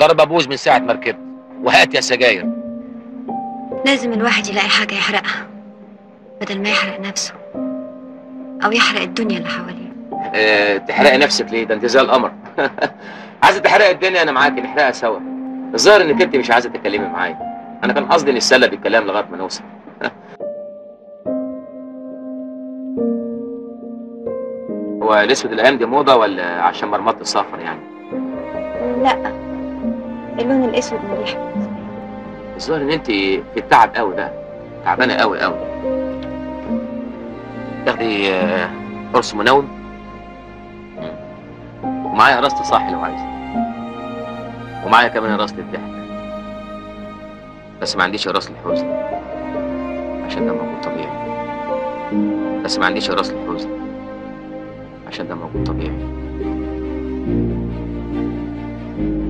ضرب ابوز من ساعه ما ركبت وهات يا سجاير لازم الواحد يلاقي حاجة يحرقها بدل ما يحرق نفسه أو يحرق الدنيا اللي حواليه أه تحرقي نفسك ليه ده انت زي القمر عايزه تحرقي الدنيا انا معاكي نحرقها سوا الظاهر انك انت مش عايزه تتكلمي معايا انا كان قصدي نتسلى بالكلام لغايه ما نوصل هو الاسود الايام دي موضه ولا عشان مرمطه السفر يعني لا اللون الأسود مريح الظاهر ان انت في التعب قوي ده تعبانه قوي قوي تاخدي آه، قرص منوم مم. ومعايا قرصة صاحي لو عايزه ومعايا كمان قرصة الضحك بس ما عنديش قرص الحزن عشان ده موجود طبيعي بس ما عنديش قرص الحزن عشان ده موجود طبيعي